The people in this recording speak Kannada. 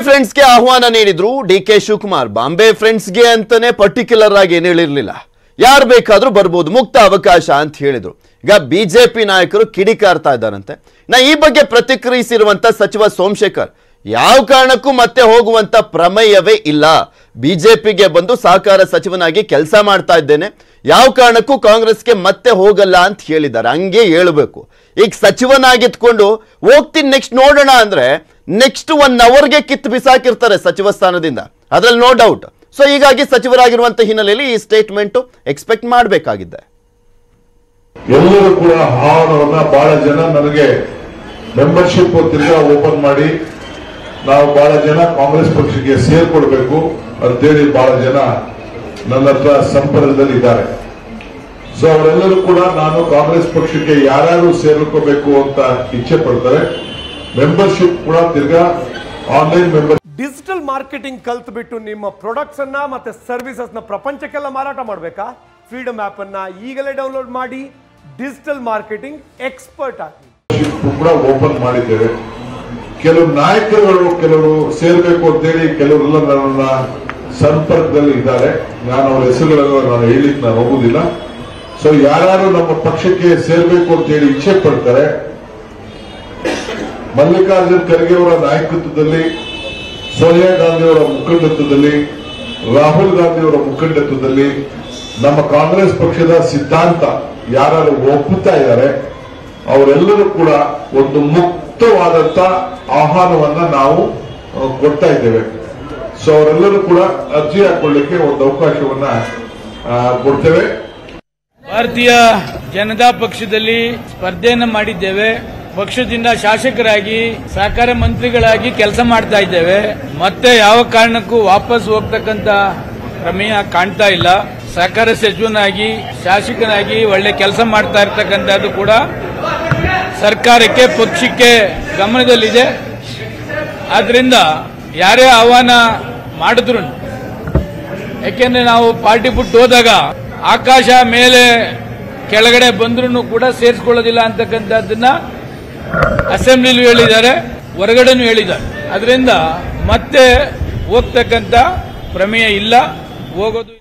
ಫ್ರೆಂಡ್ಸ್ಗೆ ಆಹ್ವಾನ ನೀಡಿದ್ರು ಡಿ ಕೆ ಶಿವಕುಮಾರ್ ಬಾಂಬೆ ಫ್ರೆಂಡ್ಸ್ಗೆ ಅಂತಾನೆ ಪರ್ಟಿಕ್ಯುಲರ್ ಆಗಿ ಏನು ಹೇಳಿರ್ಲಿಲ್ಲ ಯಾರು ಬೇಕಾದ್ರೂ ಬರ್ಬೋದು ಮುಕ್ತ ಅವಕಾಶ ಅಂತ ಹೇಳಿದ್ರು ಈಗ ಬಿಜೆಪಿ ನಾಯಕರು ಕಿಡಿಕಾರ್ತಾ ಇದ್ದಾರಂತೆ ನಾ ಈ ಬಗ್ಗೆ ಪ್ರತಿಕ್ರಿಯಿಸಿರುವಂತ ಸಚಿವ ಸೋಮಶೇಖರ್ ಯಾವ ಕಾರಣಕ್ಕೂ ಮತ್ತೆ ಹೋಗುವಂತ ಪ್ರಮೇಯವೇ ಇಲ್ಲ ಬಿಜೆಪಿಗೆ ಬಂದು ಸಹಕಾರ ಸಚಿವನಾಗಿ ಕೆಲಸ ಮಾಡ್ತಾ ಇದ್ದೇನೆ ಯಾವ ಕಾರಣಕ್ಕೂ ಕಾಂಗ್ರೆಸ್ಗೆ ಮತ್ತೆ ಹೋಗಲ್ಲ ಅಂತ ಹೇಳಿದ್ದಾರೆ ಹಂಗೆ ಹೇಳ್ಬೇಕು ಈಗ ಸಚಿವನಾಗಿತ್ಕೊಂಡು ಹೋಗ್ತೀನಿ ನೆಕ್ಸ್ಟ್ ನೋಡೋಣ ಅಂದ್ರೆ ನೆಕ್ಸ್ಟ್ ಒನ್ ಅವರ್ಗೆ ಕಿತ್ತು ಬಿಸಾಕಿರ್ತಾರೆ ಸಚಿವ ಸ್ಥಾನದಿಂದ ಅದ್ರಲ್ಲಿ ನೋ ಡೌಟ್ ಸೊ ಹೀಗಾಗಿ ಸಚಿವರಾಗಿರುವಂತ ಹಿನ್ನೆಲೆಯಲ್ಲಿ ಈ ಸ್ಟೇಟ್ಮೆಂಟ್ ಎಕ್ಸ್ಪೆಕ್ಟ್ ಮಾಡಬೇಕಾಗಿದೆ ಎಲ್ಲರೂ ಕೂಡ ಆಹ್ವಾನವನ್ನ ಬಹಳ ಜನ ನನಗೆ ಮೆಂಬರ್ಶಿಪ್ ತಿರ್ಗಾ ಓಪನ್ ಮಾಡಿ ನಾವು ಬಹಳ ಜನ ಕಾಂಗ್ರೆಸ್ ಪಕ್ಷಕ್ಕೆ ಸೇರ್ಕೊಳ್ಬೇಕು ಅಂತೇಳಿ ಬಹಳ ಜನ ನನ್ನ ಹತ್ರ ಸಂಪರ್ಕದಲ್ಲಿ ಇದ್ದಾರೆ ಸೊ ಅವರೆಲ್ಲರೂ ಕೂಡ ನಾನು ಕಾಂಗ್ರೆಸ್ ಪಕ್ಷಕ್ಕೆ ಯಾರ್ಯಾರು ಸೇರ್ಕೋಬೇಕು ಅಂತ ಇಚ್ಛೆ ಪಡ್ತಾರೆ ಮೆಂಬರ್ಶಿಪ್ ಕೂಡ ತಿರ್ಗಾ ಆನ್ಲೈನ್ ಮೆಂಬರ್ ಡಿಜಿಟಲ್ ಮಾರ್ಕೆಟಿಂಗ್ ಕಲ್ತು ಬಿಟ್ಟು ನಿಮ್ಮ ಪ್ರಾಡಕ್ಟ್ಸ್ ಅನ್ನ ಮತ್ತೆ ಸರ್ವಿಸಸ್ ನ ಪ್ರಪಂಚಕ್ಕೆಲ್ಲ ಮಾರಾಟ ಮಾಡಬೇಕಾ ಫ್ರೀಡಮ್ ಆಪ್ ಅನ್ನ ಈಗಲೇ ಡೌನ್ಲೋಡ್ ಮಾಡಿ ಡಿಜಿಟಲ್ ಮಾರ್ಕೆಟಿಂಗ್ ಎಕ್ಸ್ಪರ್ಟ್ ಆಗಿ ಕೂಡ ಓಪನ್ ಮಾಡಿದ್ದೇವೆ ಕೆಲವು ನಾಯಕರುಗಳು ಕೆಲವರು ಸೇರ್ಬೇಕು ಅಂತೇಳಿ ಕೆಲವರೆಲ್ಲ ನನ್ನ ಸಂಪರ್ಕದಲ್ಲಿ ಇದ್ದಾರೆ ನಾನು ಅವರ ಹೆಸರುಗಳೆಲ್ಲ ನಾನು ಹೇಳಿಕ್ ನಾನು ಹೋಗುದಿಲ್ಲ ಸೊ ಯಾರ್ಯಾರು ನಮ್ಮ ಪಕ್ಷಕ್ಕೆ ಸೇರ್ಬೇಕು ಅಂತ ಹೇಳಿ ಇಚ್ಛೆ ಪಡ್ತಾರೆ ಮಲ್ಲಿಕಾರ್ಜುನ್ ಖರ್ಗೆ ಅವರ ನಾಯಕತ್ವದಲ್ಲಿ ಸೋನಿಯಾ ಗಾಂಧಿ ಅವರ ಮುಖಂಡತ್ವದಲ್ಲಿ ರಾಹುಲ್ ಗಾಂಧಿ ಅವರ ಮುಖಂಡತ್ವದಲ್ಲಿ ನಮ್ಮ ಕಾಂಗ್ರೆಸ್ ಪಕ್ಷದ ಸಿದ್ಧಾಂತ ಯಾರು ಒಪ್ಪುತ್ತಾ ಇದ್ದಾರೆ ಅವರೆಲ್ಲರೂ ಕೂಡ ಒಂದು ಮುಕ್ತವಾದಂತ ಆಹ್ವಾನವನ್ನ ನಾವು ಆ, ಕೊಡ್ತಾ ಇದ್ದೇವೆ ಸೊ ಅವರೆಲ್ಲರೂ ಕೂಡ ಅರ್ಜಿ ಹಾಕೊಳ್ಳಿಕ್ಕೆ ಒಂದು ಅವಕಾಶವನ್ನ ಆ, ಕೊಡ್ತೇವೆ ಭಾರತೀಯ ಜನತಾ ಪಕ್ಷದಲ್ಲಿ ಸ್ಪರ್ಧೆಯನ್ನ ಮಾಡಿದ್ದೇವೆ ಪಕ್ಷದಿಂದ ಶಾಸಕರಾಗಿ ಸಹಕಾರ ಮಂತ್ರಿಗಳಾಗಿ ಕೆಲಸ ಮಾಡ್ತಾ ಇದ್ದೇವೆ ಮತ್ತೆ ಯಾವ ಕಾರಣಕ್ಕೂ ವಾಪಸ್ ಹೋಗ್ತಕ್ಕಂತ ಪ್ರಮೇಯ ಕಾಣ್ತಾ ಇಲ್ಲ ಸಹಕಾರ ಸಚಿವನಾಗಿ ಶಾಸಕನಾಗಿ ಒಳ್ಳೆ ಕೆಲಸ ಮಾಡ್ತಾ ಇರ್ತಕ್ಕಂಥದ್ದು ಕೂಡ ಸರ್ಕಾರಕ್ಕೆ ಪಕ್ಷಕ್ಕೆ ಗಮನದಲ್ಲಿದೆ ಆದ್ರಿಂದ ಯಾರೇ ಆಹ್ವಾನ ಮಾಡಿದ್ರು ಯಾಕೆಂದ್ರೆ ನಾವು ಪಾರ್ಟಿ ಬಿಟ್ಟು ಹೋದಾಗ ಆಕಾಶ ಮೇಲೆ ಕೆಳಗಡೆ ಬಂದ್ರೂ ಕೂಡ ಸೇರಿಸ್ಕೊಳ್ಳೋದಿಲ್ಲ ಅಂತಕ್ಕಂಥದ್ದನ್ನ ಅಸೆಂಬ್ಲಿಲೂ ಹೇಳಿದ್ದಾರೆ ಹೊರಗಡೆನೂ ಹೇಳಿದ್ದಾರೆ ಅದರಿಂದ ಮತ್ತೆ ಹೋಗ್ತಕ್ಕಂಥ ಪ್ರಮೇಯ ಇಲ್ಲ ಹೋಗೋದು